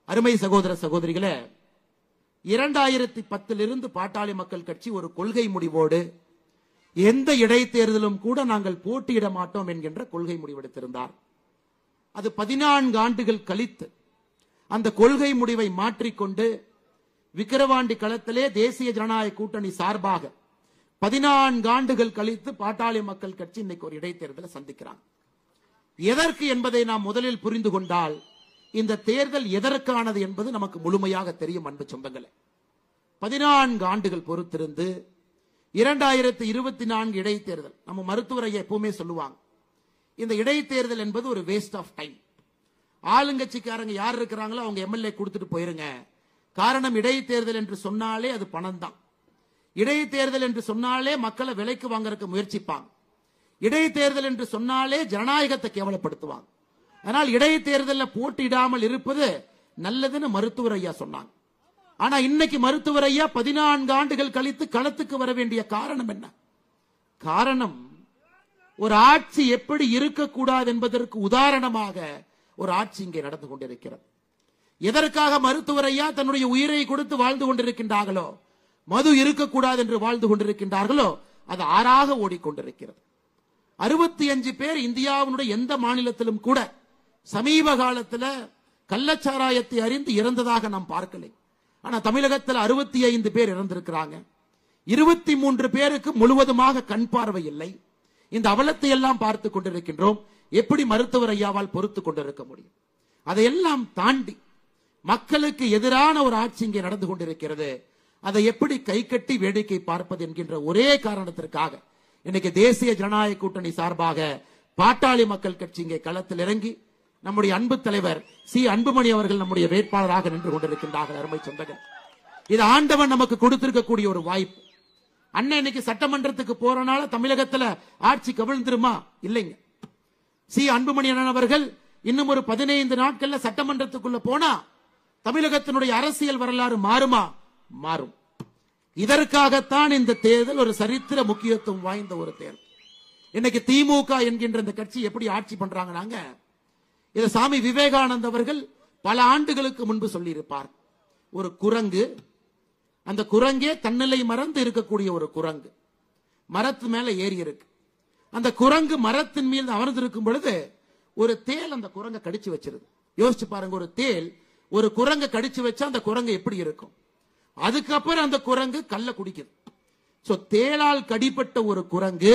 அருமை சகோதர சகோதரிகளே இரண்டாயிரத்தி பத்திலிருந்து பாட்டாளி மக்கள் கட்சி ஒரு கொள்கை முடிவோடு எந்த இடைத்தேர்தலும் கூட நாங்கள் போட்டியிட மாட்டோம் என்கின்ற கொள்கை முடிவெடுத்திருந்தார் அது பதினான்கு ஆண்டுகள் கழித்து அந்த கொள்கை முடிவை மாற்றிக்கொண்டு விக்கிரவாண்டி களத்திலே தேசிய ஜனநாயக கூட்டணி சார்பாக பதினான்கு ஆண்டுகள் கழித்து பாட்டாளி மக்கள் கட்சி இன்னைக்கு ஒரு இடைத்தேர்தலை சந்திக்கிறாங்க எதற்கு என்பதை நாம் முதலில் புரிந்து கொண்டால் இந்த தேர்தல் எதற்கானது என்பது நமக்கு முழுமையாக தெரியும் அன்பு சொந்தங்களே பதினான்கு ஆண்டுகள் பொறுத்திருந்து இரண்டாயிரத்தி இருபத்தி நான்கு இடைத்தேர்தல் நம்ம மருத்துவரை எப்பவுமே சொல்லுவாங்க இந்த இடைத்தேர்தல் என்பது ஒரு வேஸ்ட் ஆஃப் டைம் ஆளுங்கட்சிக்காரங்க யார் இருக்கிறாங்களோ அவங்க எம்எல்ஏ கொடுத்துட்டு போயிருங்க காரணம் இடைத்தேர்தல் என்று சொன்னாலே அது பணம் தான் இடைத்தேர்தல் என்று சொன்னாலே மக்களை விலைக்கு வாங்கறதுக்கு முயற்சிப்பாங்க இடைத்தேர்தல் என்று சொன்னாலே ஜனநாயகத்தை கேவலப்படுத்துவாங்க அதனால் இடைத்தேர்தலில் போட்டியிடாமல் இருப்பது நல்லதுன்னு மருத்துவர் ஐயா சொன்னாங்க ஆனா இன்னைக்கு மருத்துவர் ஐயா பதினான்கு ஆண்டுகள் கழித்து களத்துக்கு வர வேண்டிய காரணம் என்ன காரணம் ஒரு ஆட்சி எப்படி இருக்கக்கூடாது என்பதற்கு உதாரணமாக ஒரு ஆட்சி இங்கே நடந்து கொண்டிருக்கிறது எதற்காக மருத்துவர் ஐயா தன்னுடைய உயிரை கொடுத்து வாழ்ந்து கொண்டிருக்கின்றார்களோ மது இருக்கக்கூடாது என்று வாழ்ந்து கொண்டிருக்கின்றார்களோ அது ஆறாக ஓடிக்கொண்டிருக்கிறது அறுபத்தி அஞ்சு பேர் இந்தியாவினுடைய எந்த மாநிலத்திலும் கூட சமீப காலத்துல கள்ளச்சாராயத்தை அறிந்து இறந்ததாக நாம் பார்க்கலை ஆனா தமிழகத்தில் அறுபத்தி ஐந்து பேர் இறந்திருக்கிறாங்க இருபத்தி மூன்று பேருக்கு முழுவதுமாக கண் பார்வை இல்லை இந்த அவலத்தை எல்லாம் பார்த்து கொண்டிருக்கின்றோம் எப்படி மருத்துவர் ஐயாவால் பொறுத்து கொண்டிருக்க முடியும் அதையெல்லாம் தாண்டி மக்களுக்கு எதிரான ஒரு ஆட்சி இங்கே நடந்து கொண்டிருக்கிறது அதை எப்படி கை கட்டி வேடிக்கை பார்ப்பது என்கின்ற ஒரே காரணத்திற்காக இன்னைக்கு தேசிய ஜனநாயக கூட்டணி சார்பாக பாட்டாளி மக்கள் கட்சி இங்கே களத்தில் இறங்கி நம்முடைய அன்பு தலைவர் சி அன்புமணி அவர்கள் நம்முடைய வேட்பாளராக நின்று கொண்டிருக்கின்றார்கள் அருமை சொந்தங்கள் இது ஆண்டவன் நமக்கு கொடுத்திருக்கக்கூடிய ஒரு வாய்ப்பு அண்ணன் இன்னைக்கு சட்டமன்றத்துக்கு போறனால தமிழகத்துல ஆட்சி கவிழ்ந்துருமா இல்லைங்க சி அன்புமணி அண்ணன் அவர்கள் இன்னும் ஒரு பதினைந்து நாட்கள்ல சட்டமன்றத்துக்குள்ள போனா தமிழகத்தினுடைய அரசியல் வரலாறு மாறுமா மாறும் இதற்காகத்தான் இந்த தேர்தல் ஒரு சரித்திர முக்கியத்துவம் வாய்ந்த ஒரு தேர்தல் இன்னைக்கு திமுக என்கின்ற இந்த கட்சி எப்படி ஆட்சி பண்றாங்கன்னாங்க இதை சாமி விவேகானந்த் அவர்கள் பல ஆண்டுகளுக்கு முன்பு சொல்லியிருப்பார் ஒரு குரங்கு அந்த குரங்கே தன்னிலை மறந்து இருக்கக்கூடிய ஒரு குரங்கு மரத்து மேல ஏறி இருக்கு அந்த குரங்கு மரத்தின் மீது அமர்ந்திருக்கும் பொழுது ஒரு தேல் அந்த குரங்கை கடிச்சு வச்சிருது யோசிச்சு பாருங்க ஒரு தேல் ஒரு குரங்கை கடிச்சு வச்சா அந்த குரங்கு எப்படி இருக்கும் அதுக்கப்புறம் அந்த குரங்கு கல்ல குடிக்குது சோ தேளால் கடிப்பட்ட ஒரு குரங்கு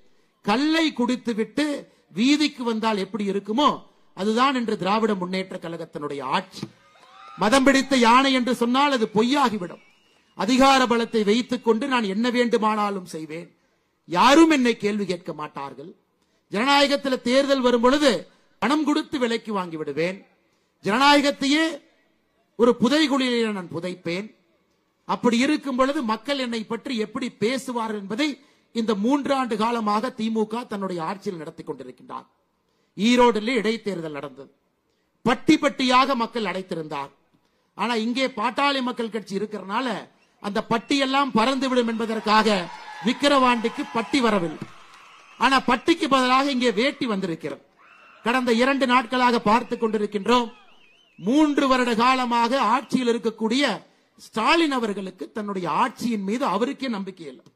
கல்லை குடித்து விட்டு வீதிக்கு வந்தால் எப்படி இருக்குமோ அதுதான் இன்று திராவிட முன்னேற்ற கழகத்தினுடைய ஆட்சி மதம் பிடித்த யானை என்று சொன்னால் அது பொய்யாகிவிடும் அதிகார பலத்தை வைத்துக் கொண்டு நான் என்ன வேண்டுமானாலும் செய்வேன் யாரும் என்னை கேள்வி கேட்க மாட்டார்கள் ஜனநாயகத்தில் தேர்தல் வரும் பொழுது பணம் கொடுத்து விலைக்கு வாங்கி விடுவேன் ஜனநாயகத்தையே ஒரு புதைகுழியிலே நான் புதைப்பேன் அப்படி இருக்கும் பொழுது மக்கள் என்னை பற்றி எப்படி பேசுவார் என்பதை இந்த மூன்றாண்டு காலமாக திமுக தன்னுடைய ஆட்சியில் நடத்தி கொண்டிருக்கின்றார் ஈரோடில் இடைத்தேர்தல் நடந்தது பட்டி பட்டியாக மக்கள் அடைத்திருந்தார் ஆனா இங்கே பாட்டாளி மக்கள் கட்சி இருக்கிறனால அந்த பட்டியெல்லாம் பறந்துவிடும் என்பதற்காக விக்கிரவாண்டிக்கு பட்டி வரவில்லை ஆனா பட்டிக்கு பதிலாக இங்கே வேட்டி வந்திருக்கிறது கடந்த இரண்டு நாட்களாக பார்த்து கொண்டிருக்கின்றோம் மூன்று வருட காலமாக ஆட்சியில் இருக்கக்கூடிய ஸ்டாலின் அவர்களுக்கு தன்னுடைய ஆட்சியின் மீது அவருக்கே நம்பிக்கை இல்லை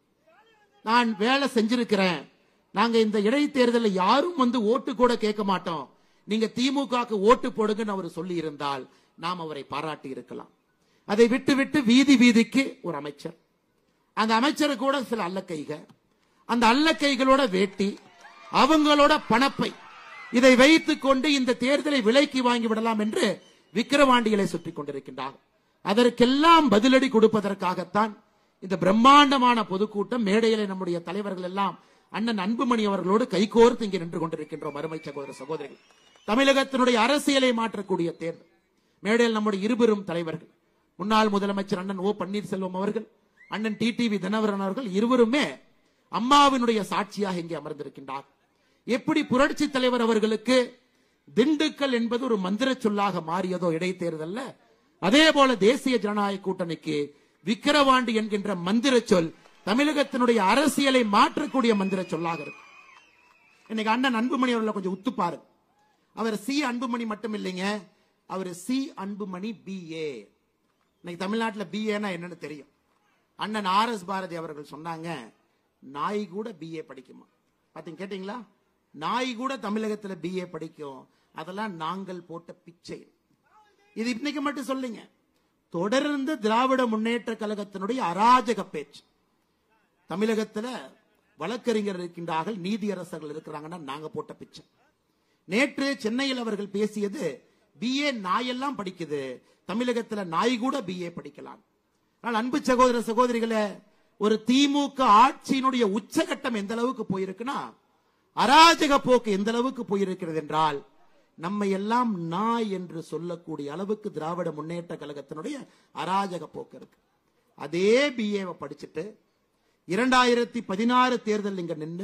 நான் வேலை செஞ்சிருக்கிறேன் நாங்க இந்த இடைத்தேர்தலில் யாரும் வந்து ஓட்டு கூட கேட்க மாட்டோம் நீங்க திமுகக்கு ஓட்டு போடுங்கன்னு அவர் சொல்லி இருந்தால் நாம் அவரை பாராட்டி இருக்கலாம் அதை விட்டு விட்டு வீதி வீதிக்கு ஒரு அமைச்சர் அந்த அமைச்சர் கூட சில அல்லக்கைக அந்த அல்லக்கைகளோட வேட்டி அவங்களோட பணப்பை இதை வைத்துக் கொண்டு இந்த தேர்தலை விலைக்கு வாங்கி விடலாம் என்று விக்கிரவாண்டிகளை சுற்றிக் கொண்டிருக்கின்றார் அதற்கெல்லாம் பதிலடி கொடுப்பதற்காகத்தான் இந்த பிரம்மாண்டமான பொதுக்கூட்டம் மேடையிலே நம்முடைய தலைவர்கள் எல்லாம் அண்ணன் அன்புமணி அவர்களோடு கைகோர்த்து இங்கே நின்று கொண்டிருக்கின்றோம் அருமை சகோதர சகோதரிகள் தமிழகத்தினுடைய அரசியலை மாற்றக்கூடிய தேர்தல் மேடையில் நம்முடைய இருபெரும் தலைவர்கள் முன்னாள் முதலமைச்சர் அண்ணன் ஓ பன்னீர்செல்வம் அவர்கள் அண்ணன் டிடிவி தினகரன் அவர்கள் இருவருமே அம்மாவினுடைய சாட்சியாக இங்கே அமர்ந்திருக்கின்றார் எப்படி புரட்சி தலைவர் அவர்களுக்கு திண்டுக்கல் என்பது ஒரு மந்திர சொல்லாக மாறியதோ இடைத்தேர்தல்ல அதே போல தேசிய ஜனநாயக கூட்டணிக்கு விக்கிரவாண்டி என்கின்ற மந்திர சொல் தமிழகத்தினுடைய அரசியலை மாற்றக்கூடிய மந்திர சொல்லாக இருக்கு இன்னைக்கு அண்ணன் அன்புமணி அவர்களை கொஞ்சம் உத்துப்பாரு அவர் சி அன்புமணி மட்டும் இல்லைங்க அவர் சி அன்புமணி பிஏ இன்னைக்கு தமிழ்நாட்டில் பிஏனா என்னன்னு தெரியும் அண்ணன் ஆர் எஸ் பாரதி அவர்கள் சொன்னாங்க நாய் கூட பிஏ படிக்குமா பாத்தீங்க கேட்டீங்களா நாய் கூட தமிழகத்துல பிஏ படிக்கும் அதெல்லாம் நாங்கள் போட்ட பிச்சை இது இன்னைக்கு மட்டும் சொல்லுங்க தொடர்ந்து திராவிட முன்னேற்ற கழகத்தினுடைய அராஜக பேச்சு தமிழகத்துல வழக்கறிஞர் இருக்கின்றார்கள் நீதியரசர்கள் இருக்கிறாங்கன்னா நாங்க போட்ட பிச்சை நேற்று சென்னையில் அவர்கள் பேசியது பிஏ நாயெல்லாம் படிக்குது தமிழகத்துல நாய் கூட பிஏ படிக்கலாம் ஆனால் அன்பு சகோதர சகோதரிகளே ஒரு திமுக ஆட்சியினுடைய உச்சகட்டம் எந்த அளவுக்கு போயிருக்குன்னா அராஜக போக்கு எந்த அளவுக்கு போயிருக்கிறது என்றால் நம்மை எல்லாம் நாய் என்று சொல்லக்கூடிய அளவுக்கு திராவிட முன்னேற்ற கழகத்தினுடைய அராஜக போக்கு இருக்கு அதே பிஏவை படிச்சுட்டு இரண்டாயிரத்தி பதினாறு தேர்தல் இங்க நின்று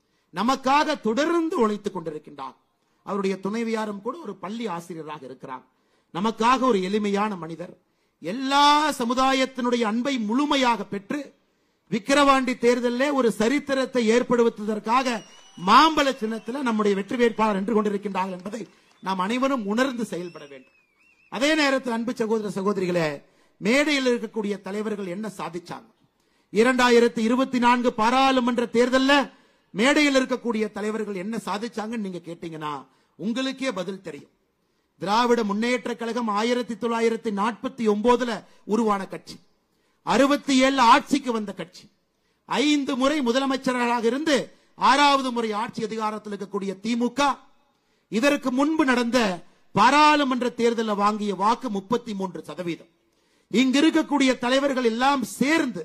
நமக்காக தொடர்ந்து உழைத்துக் கொண்டிருக்கின்றார் அவருடைய துணைவியாரும் கூட ஒரு பள்ளி ஆசிரியராக இருக்கிறார் நமக்காக ஒரு எளிமையான மனிதர் எல்லா சமுதாயத்தினுடைய அன்பை முழுமையாக பெற்று விக்கிரவாண்டி தேர்தலிலே ஒரு சரித்திரத்தை ஏற்படுத்துவதற்காக மாம்பழ சின்னத்தில் நம்முடைய வெற்றி வேட்பாளர் நின்று கொண்டிருக்கின்றார்கள் என்பதை நாம் அனைவரும் உணர்ந்து செயல்பட வேண்டும் அதே நேரத்தில் அன்பு சகோதர சகோதரிகளே மேடையில் இருக்கக்கூடிய தலைவர்கள் என்ன சாதிச்சாங்க இரண்டாயிரத்தி இருபத்தி நான்கு பாராளுமன்ற தேர்தலில் மேடையில் இருக்கக்கூடிய தலைவர்கள் என்ன சாதிச்சாங்கன்னு நீங்க கேட்டீங்கன்னா உங்களுக்கே பதில் தெரியும் திராவிட முன்னேற்ற கழகம் ஆயிரத்தி தொள்ளாயிரத்தி நாற்பத்தி ஒன்பதுல உருவான கட்சி அறுபத்தி ஏழு ஆட்சிக்கு வந்த கட்சி ஐந்து முறை முதலமைச்சர்களாக இருந்து ஆறாவது முறை ஆட்சி அதிகாரத்தில் இருக்கக்கூடிய திமுக இதற்கு முன்பு நடந்த பாராளுமன்ற தேர்தலில் வாங்கிய வாக்கு முப்பத்தி மூன்று சதவீதம் இங்க இருக்கக்கூடிய தலைவர்கள் எல்லாம் சேர்ந்து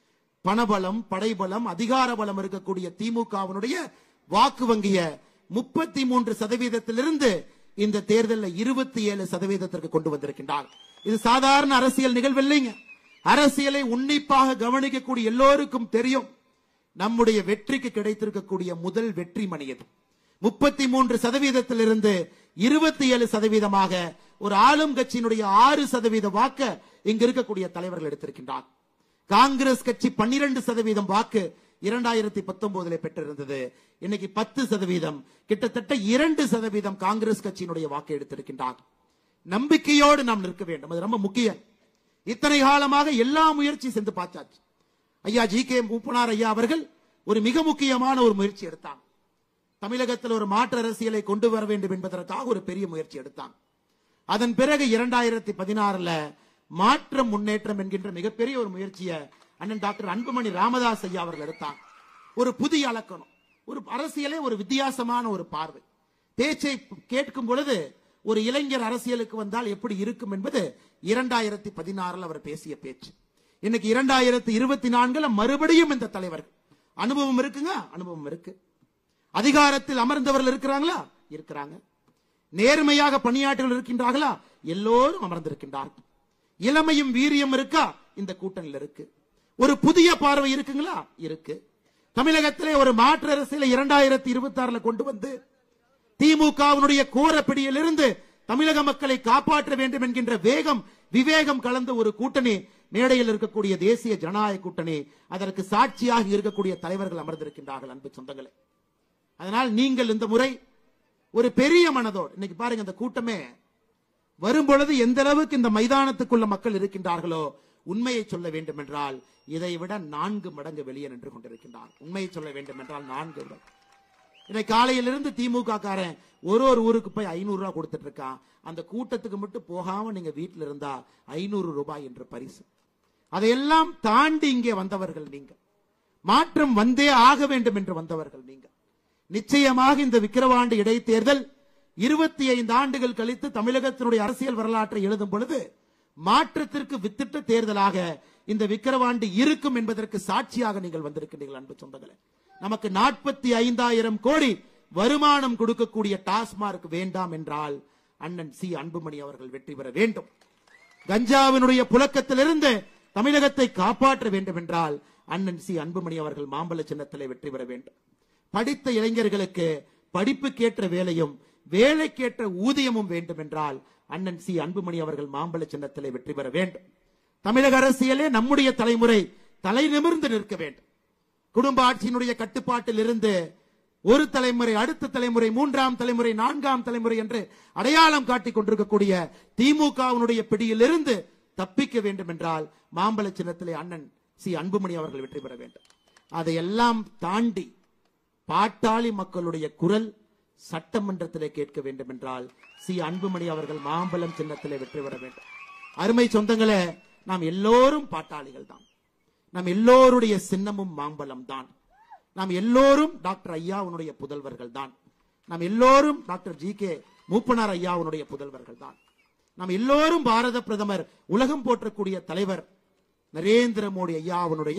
பணபலம் படைபலம் அதிகார பலம் இருக்கக்கூடிய திமுகவினுடைய வாக்கு வங்கிய முப்பத்தி மூன்று சதவீதத்திலிருந்து இந்த தேர்தலில் இருபத்தி ஏழு சதவீதத்திற்கு கொண்டு வந்திருக்கின்றார் இது சாதாரண அரசியல் நிகழ்வு இல்லைங்க அரசியலை உன்னிப்பாக கவனிக்கக்கூடிய எல்லோருக்கும் தெரியும் நம்முடைய வெற்றிக்கு கிடைத்திருக்கக்கூடிய முதல் வெற்றி மணி இது முப்பத்தி மூன்று சதவீதத்திலிருந்து இருபத்தி ஏழு சதவீதமாக ஒரு ஆளும் கட்சியினுடைய ஆறு சதவீத வாக்க இங்க இருக்கக்கூடிய தலைவர்கள் எடுத்திருக்கின்றார் காங்கிரஸ் கட்சி பன்னிரண்டு சதவீதம் வாக்கு இரண்டாயிரத்தி பத்தொன்பதுல பெற்றிருந்தது இன்னைக்கு பத்து சதவீதம் கிட்டத்தட்ட இரண்டு சதவீதம் காங்கிரஸ் கட்சியினுடைய வாக்கு எடுத்திருக்கின்றார் நம்பிக்கையோடு நாம் நிற்க வேண்டும் அது ரொம்ப முக்கியம் இத்தனை காலமாக எல்லா முயற்சி சென்று பார்த்தாச்சு ஐயா ஜி கே மூப்பனார் ஐயா அவர்கள் ஒரு மிக முக்கியமான ஒரு முயற்சி எடுத்தாங்க தமிழகத்தில் ஒரு மாற்று அரசியலை கொண்டு வர வேண்டும் என்பதற்காக ஒரு பெரிய முயற்சி எடுத்தாங்க அதன் பிறகு இரண்டாயிரத்தி பதினாறுல மாற்றம் முன்னேற்றம் என்கின்ற மிகப்பெரிய ஒரு முயற்சியை அண்ணன் டாக்டர் அன்புமணி ராமதாஸ் ஐயா அவர்கள் எடுத்தாங்க ஒரு புதிய அலக்கணம் ஒரு அரசியலே ஒரு வித்தியாசமான ஒரு பார்வை பேச்சை கேட்கும் பொழுது ஒரு இளைஞர் அரசியலுக்கு வந்தால் எப்படி இருக்கும் என்பது இரண்டாயிரத்தி பதினாறுல அவர் பேசிய பேச்சு இன்னைக்கு இரண்டாயிரத்தி இருபத்தி நான்குல மறுபடியும் இந்த தலைவர்கள் அனுபவம் இருக்குங்க அனுபவம் இருக்கு அதிகாரத்தில் அமர்ந்தவர்கள் இருக்கிறாங்களா இருக்கிறாங்க நேர்மையாக பணியாற்றல் இருக்கின்றார்களா எல்லோரும் அமர்ந்திருக்கின்றார்கள் இளமையும் வீரியம் இருக்கா இந்த கூட்டணியில் இருக்கு ஒரு புதிய பார்வை இருக்குங்களா இருக்கு தமிழகத்திலே ஒரு மாற்று அரசியலை இரண்டாயிரத்தி இருபத்தி ஆறுல கொண்டு வந்து திமுகவினுடைய கோரப்பிடியிலிருந்து தமிழக மக்களை காப்பாற்ற வேண்டும் என்கின்ற வேகம் விவேகம் கலந்த ஒரு கூட்டணி மேடையில் இருக்கக்கூடிய தேசிய ஜனநாயக கூட்டணி அதற்கு சாட்சியாக இருக்கக்கூடிய தலைவர்கள் அமர்ந்திருக்கின்றார்கள் அன்பு சொந்தங்களே அதனால் நீங்கள் இந்த முறை ஒரு பெரிய மனதோடு இன்னைக்கு பாருங்க இந்த கூட்டமே வரும்பொழுது எந்த அளவுக்கு இந்த மைதானத்துக்குள்ள மக்கள் இருக்கின்றார்களோ உண்மையை சொல்ல வேண்டும் என்றால் இதை விட நான்கு மடங்கு வெளியே நின்று கொண்டிருக்கின்றார் உண்மையை சொல்ல வேண்டும் என்றால் நான்கு மடங்கு இன்னைக்கு காலையிலிருந்து திமுக காரன் ஒரு ஒரு ஊருக்கு போய் ஐநூறு ரூபாய் கொடுத்துட்டு இருக்கான் அந்த கூட்டத்துக்கு மட்டும் போகாம நீங்க வீட்டில் இருந்தா ஐநூறு ரூபாய் என்று பரிசு அதையெல்லாம் தாண்டி இங்கே வந்தவர்கள் நீங்க மாற்றம் வந்தே ஆக வேண்டும் என்று வந்தவர்கள் நீங்க நிச்சயமாக இந்த விக்கிரவாண்டி இடைத்தேர்தல் இருபத்தி ஐந்து ஆண்டுகள் கழித்து தமிழகத்தினுடைய அரசியல் வரலாற்றை எழுதும் பொழுது மாற்றத்திற்கு வித்திட்ட தேர்தலாக இந்த விக்கிரவாண்டி இருக்கும் என்பதற்கு சாட்சியாக நீங்கள் வந்திருக்கின்றீர்கள் அன்பு சொந்தங்களே நமக்கு நாற்பத்தி ஐந்தாயிரம் கோடி வருமானம் கொடுக்கக்கூடிய டாஸ்மார்க் வேண்டாம் என்றால் அண்ணன் சி அன்புமணி அவர்கள் வெற்றி பெற வேண்டும் கஞ்சாவினுடைய புழக்கத்திலிருந்து தமிழகத்தை காப்பாற்ற வேண்டும் என்றால் அண்ணன் சி அன்புமணி அவர்கள் மாம்பழ சின்னத்திலே வெற்றி பெற வேண்டும் படித்த இளைஞர்களுக்கு படிப்புக்கேற்ற வேலையும் வேலைக்கேற்ற ஊதியமும் வேண்டும் என்றால் அண்ணன் சி அன்புமணி அவர்கள் மாம்பழ சின்னத்திலே வெற்றி பெற வேண்டும் தமிழக அரசியலே நம்முடைய தலைமுறை தலை நிமிர்ந்து நிற்க வேண்டும் குடும்ப ஆட்சியினுடைய கட்டுப்பாட்டில் இருந்து ஒரு தலைமுறை அடுத்த தலைமுறை மூன்றாம் தலைமுறை நான்காம் தலைமுறை என்று அடையாளம் காட்டிக் கொண்டிருக்கக்கூடிய திமுகவினுடைய பிடியிலிருந்து தப்பிக்க வேண்டும் என்றால் மாம்பழ சின்னத்திலே அண்ணன் சி அன்புமணி அவர்கள் வெற்றி பெற வேண்டும் அதையெல்லாம் தாண்டி பாட்டாளி மக்களுடைய குரல் சட்டமன்றத்திலே கேட்க வேண்டும் என்றால் சி அன்புமணி அவர்கள் மாம்பழம் சின்னத்திலே வெற்றி பெற வேண்டும் அருமை சொந்தங்களே நாம் எல்லோரும் பாட்டாளிகள் தான் நம் எல்லோருடைய சின்னமும் மாம்பழம் தான் நாம் எல்லோரும் டாக்டர் ஐயாவுடைய புதல்வர்கள் தான் நாம் எல்லோரும் டாக்டர் ஜி கே மூப்பனார் ஐயாவுடைய புதல்வர்கள் தான் நாம் எல்லோரும் பாரத பிரதமர் உலகம் போற்றக்கூடிய தலைவர் நரேந்திர மோடி ஐயாவுடைய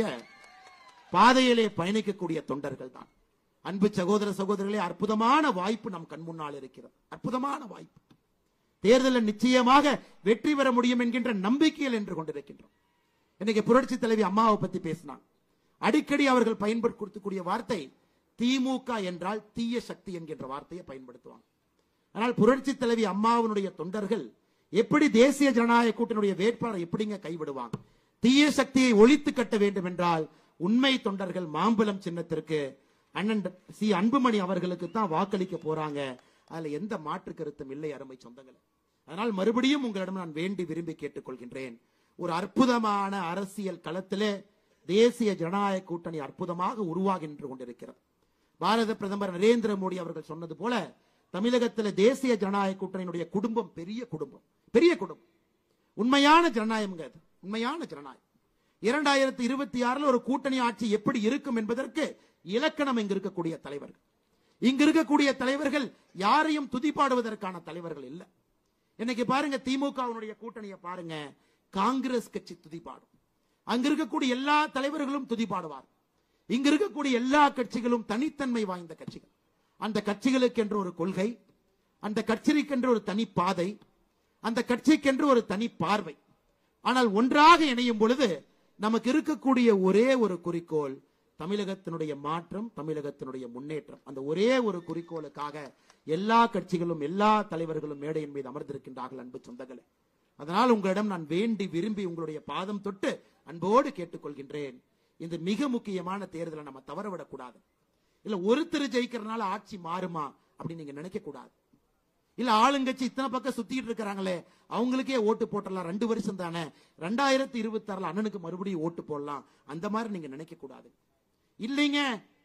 பாதையிலே பயணிக்கக்கூடிய தொண்டர்கள் தான் அன்பு சகோதர சகோதரர்களே அற்புதமான வாய்ப்பு நம் கண் முன்னால் இருக்கிறது அற்புதமான வாய்ப்பு தேர்தலில் நிச்சயமாக வெற்றி பெற முடியும் என்கின்ற நம்பிக்கையில் என்று கொண்டிருக்கின்றோம் இன்னைக்கு புரட்சி தலைவி அம்மாவை பத்தி பேசினாங்க அடிக்கடி அவர்கள் பயன்படுத்தக்கூடிய வார்த்தை திமுக என்றால் தீய சக்தி என்கின்ற வார்த்தையை பயன்படுத்துவாங்க ஆனால் புரட்சி தலைவி அம்மாவினுடைய தொண்டர்கள் எப்படி தேசிய ஜனநாயக கூட்டணியுடைய வேட்பாளரை எப்படிங்க கைவிடுவாங்க தீய சக்தியை ஒழித்து கட்ட வேண்டும் என்றால் உண்மை தொண்டர்கள் மாம்பழம் சின்னத்திற்கு அண்ணன் சி அன்புமணி அவர்களுக்கு தான் வாக்களிக்க போறாங்க அதுல எந்த மாற்று கருத்தும் இல்லை அருமை சொந்தங்களே அதனால் மறுபடியும் உங்களிடம் நான் வேண்டி விரும்பி கேட்டுக்கொள்கின்றேன் ஒரு அற்புதமான அரசியல் களத்திலே தேசிய ஜனநாயக கூட்டணி அற்புதமாக உருவாகின்று கொண்டிருக்கிறது பாரத பிரதமர் நரேந்திர மோடி அவர்கள் சொன்னது போல தமிழகத்தில் தேசிய ஜனநாயக கூட்டணியினுடைய குடும்பம் பெரிய குடும்பம் பெரிய குடும்பம் உண்மையான ஜனநாயகம்ங்க அது உண்மையான ஜனநாயகம் இரண்டாயிரத்தி இருபத்தி ஆறுல ஒரு கூட்டணி ஆட்சி எப்படி இருக்கும் என்பதற்கு இலக்கணம் இங்கு இருக்கக்கூடிய தலைவர்கள் இங்கு இருக்கக்கூடிய தலைவர்கள் யாரையும் துதிப்பாடுவதற்கான தலைவர்கள் இல்ல இன்னைக்கு பாருங்க திமுகவினுடைய கூட்டணியை பாருங்க காங்கிரஸ் கட்சி துதிப்பாடும் அங்க இருக்கக்கூடிய எல்லா தலைவர்களும் துதிப்பாடுவார் இங்க இருக்கக்கூடிய எல்லா கட்சிகளும் தனித்தன்மை வாய்ந்த கட்சிகள் அந்த கட்சிகளுக்கு என்று ஒரு கொள்கை அந்த கட்சிக்கென்று ஒரு தனி பாதை அந்த கட்சிக்கென்று ஒரு தனி பார்வை ஆனால் ஒன்றாக இணையும் பொழுது நமக்கு இருக்கக்கூடிய ஒரே ஒரு குறிக்கோள் தமிழகத்தினுடைய மாற்றம் தமிழகத்தினுடைய முன்னேற்றம் அந்த ஒரே ஒரு குறிக்கோளுக்காக எல்லா கட்சிகளும் எல்லா தலைவர்களும் மேடையின் மீது அமர்ந்திருக்கின்றார்கள் அன்பு சொந்தங்களே அதனால் உங்களிடம் நான் வேண்டி விரும்பி உங்களுடைய பாதம் தொட்டு அன்போடு கேட்டுக்கொள்கின்றேன் இந்த மிக முக்கியமான தேர்தலை நம்ம தவறவிடக்கூடாது இல்ல ஒருத்தர் ஜெயிக்கிறதுனால ஆட்சி மாறுமா அப்படின்னு நீங்க நினைக்க கூடாது இல்ல ஆளுங்கட்சி இத்தனை பக்கம் சுத்திட்டு இருக்கிறாங்களே அவங்களுக்கே ஓட்டு போட்டுடலாம் ரெண்டு வருஷம் தானே ரெண்டாயிரத்தி இருபத்தி ஆறுல அண்ணனுக்கு மறுபடியும் ஓட்டு போடலாம் அந்த மாதிரி நீங்க நினைக்க கூடாது இல்லைங்க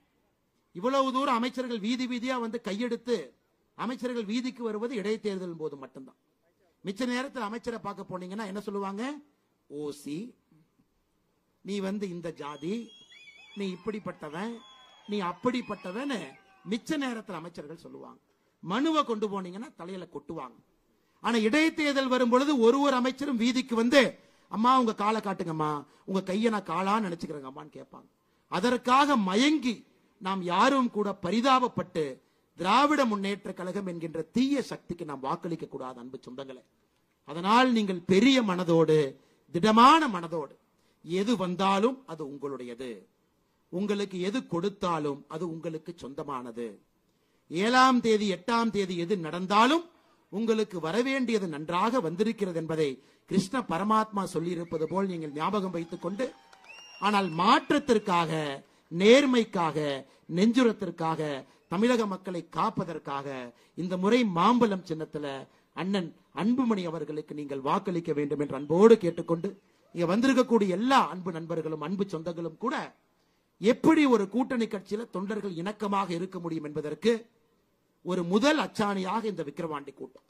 இவ்வளவு தூரம் அமைச்சர்கள் வீதி வீதியா வந்து கையெடுத்து அமைச்சர்கள் வீதிக்கு வருவது இடைத்தேர்தல் போது மட்டும்தான் மிச்ச நேரத்தில் அமைச்சரை பார்க்க போனீங்கன்னா என்ன சொல்லுவாங்க ஓசி நீ வந்து இந்த ஜாதி நீ இப்படிப்பட்டவன் நீ அப்படிப்பட்டவன் மிச்ச நேரத்தில் அமைச்சர்கள் சொல்லுவாங்க மனுவை கொண்டு போனீங்கன்னா தலையில கொட்டுவாங்க ஆனா இடைத்தேர்தல் வரும் பொழுது ஒரு ஒரு அமைச்சரும் வீதிக்கு வந்து அம்மா உங்க காலை காட்டுங்கம்மா உங்க கையை நான் காலா நினைச்சுக்கிறேங்க அம்மான்னு கேட்பாங்க அதற்காக மயங்கி நாம் யாரும் கூட பரிதாபப்பட்டு திராவிட முன்னேற்ற கழகம் என்கின்ற தீய சக்திக்கு நாம் வாக்களிக்க கூடாது அன்பு சொந்தங்களே அதனால் நீங்கள் பெரிய மனதோடு திடமான மனதோடு எது வந்தாலும் அது உங்களுடையது உங்களுக்கு எது கொடுத்தாலும் அது உங்களுக்கு சொந்தமானது ஏழாம் தேதி எட்டாம் தேதி எது நடந்தாலும் உங்களுக்கு வரவேண்டியது நன்றாக வந்திருக்கிறது என்பதை கிருஷ்ண பரமாத்மா சொல்லியிருப்பது போல் நீங்கள் ஞாபகம் வைத்துக் கொண்டு ஆனால் மாற்றத்திற்காக நேர்மைக்காக நெஞ்சுரத்திற்காக தமிழக மக்களை காப்பதற்காக இந்த முறை மாம்பழம் சின்னத்துல அண்ணன் அன்புமணி அவர்களுக்கு நீங்கள் வாக்களிக்க வேண்டும் என்று அன்போடு கேட்டுக்கொண்டு இங்க வந்திருக்கக்கூடிய எல்லா அன்பு நண்பர்களும் அன்பு சொந்தங்களும் கூட எப்படி ஒரு கூட்டணி கட்சியில தொண்டர்கள் இணக்கமாக இருக்க முடியும் என்பதற்கு ஒரு முதல் அச்சாணியாக இந்த விக்கிரவாண்டி கூட்டம்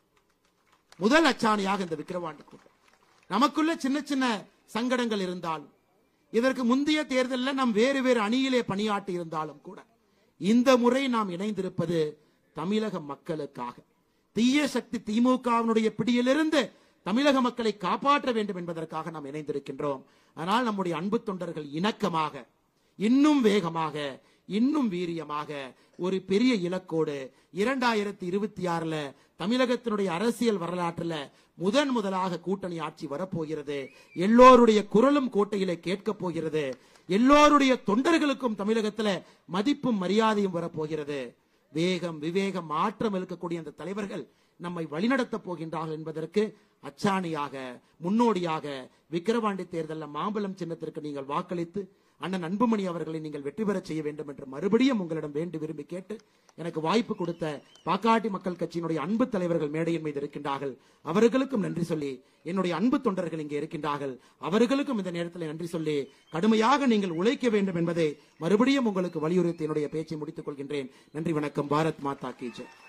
முதல் அச்சாணியாக இந்த விக்கிரவாண்டி கூட்டம் நமக்குள்ள சின்ன சின்ன சங்கடங்கள் இருந்தாலும் இதற்கு முந்தைய தேர்தலில் நாம் வேறு வேறு அணியிலே பணியாற்றி இருந்தாலும் கூட இந்த முறை நாம் இணைந்திருப்பது தமிழக மக்களுக்காக தீய சக்தி திமுகவினுடைய பிடியிலிருந்து தமிழக மக்களை காப்பாற்ற வேண்டும் என்பதற்காக நாம் இணைந்திருக்கின்றோம் ஆனால் நம்முடைய அன்பு தொண்டர்கள் இணக்கமாக இன்னும் வேகமாக இன்னும் வீரியமாக ஒரு பெரிய இலக்கோடு இரண்டாயிரத்தி இருபத்தி ஆறுல தமிழகத்தினுடைய அரசியல் வரலாற்றுல முதன் முதலாக கூட்டணி ஆட்சி வரப்போகிறது எல்லோருடைய குரலும் கோட்டையிலே கேட்கப் போகிறது எல்லோருடைய தொண்டர்களுக்கும் தமிழகத்துல மதிப்பும் மரியாதையும் வரப்போகிறது வேகம் விவேகம் மாற்றம் இருக்கக்கூடிய அந்த தலைவர்கள் நம்மை வழிநடத்தப் போகின்றார்கள் என்பதற்கு அச்சாணியாக முன்னோடியாக விக்கிரவாண்டி தேர்தலில் மாம்பழம் சின்னத்திற்கு நீங்கள் வாக்களித்து அண்ணன் அன்புமணி அவர்களை நீங்கள் வெற்றி பெறச் செய்ய வேண்டும் என்று மறுபடியும் உங்களிடம் வேண்டி விரும்பி கேட்டு எனக்கு வாய்ப்பு கொடுத்த பாக்காட்டி மக்கள் கட்சியினுடைய அன்பு தலைவர்கள் மேடையின் மீது இருக்கின்றார்கள் அவர்களுக்கும் நன்றி சொல்லி என்னுடைய அன்பு தொண்டர்கள் இங்கே இருக்கின்றார்கள் அவர்களுக்கும் இந்த நேரத்தில் நன்றி சொல்லி கடுமையாக நீங்கள் உழைக்க வேண்டும் என்பதை மறுபடியும் உங்களுக்கு வலியுறுத்தி என்னுடைய பேச்சை முடித்துக் கொள்கின்றேன் நன்றி வணக்கம் பாரத் மாதா கி ஜெய்